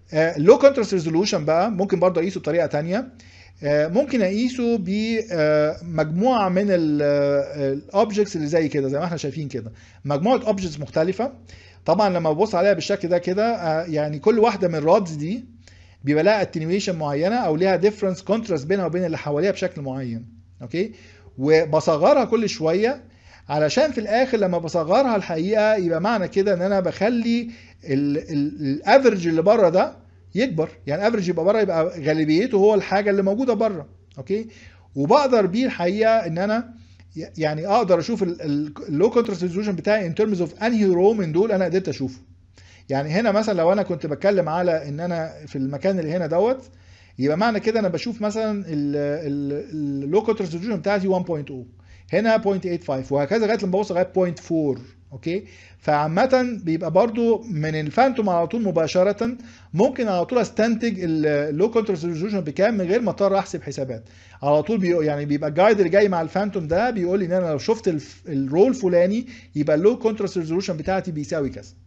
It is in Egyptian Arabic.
اللو كونتراست ريزولوشن بقى ممكن برضه اقيسه بطريقه تانية آه، ممكن اقيسه بمجموعه من الاوبجكتس اللي زي كده زي ما احنا شايفين كده مجموعه اوبجكتس مختلفه طبعا لما ببص عليها بالشكل ده كده آه، يعني كل واحده من الرادز دي بيبقى لها اتنيويشن معينه او ليها ديفرنس كونتراست بينها وبين اللي حواليها بشكل معين اوكي وبصغرها كل شويه علشان في الاخر لما بصغرها الحقيقه يبقى معنى كده ان انا بخلي الافرج اللي بره ده يكبر يعني الافرج يبقى بره يبقى غالبيته هو الحاجه اللي موجوده بره اوكي وبقدر بيه الحقيقه ان انا ي- يعني اقدر اشوف اللو كونتراست ريزولوشن بتاعي ان ترمز اوف انهي رو من دول انا قدرت اشوفه يعني هنا مثلا لو انا كنت بتكلم على ان انا في المكان اللي هنا دوت يبقى معنى كده انا بشوف مثلا اللو كونتراست ريزولوشن بتاعتي 1.0 هنا 0.85 وهكذا لغايه لما بوصل لغايه 0.4 اوكي فعامة بيبقى برضو من الفانتوم على طول مباشرة ممكن على طول استنتج اللو كونتراست ريزولوشن بكام من غير ما اضطر احسب حسابات على طول بي يعني بيبقى الجايد اللي جاي مع الفانتوم ده بيقول لي ان انا لو شفت الف- الرول الفلاني يبقى اللو كونتراست ريزولوشن بتاعتي بيساوي كذا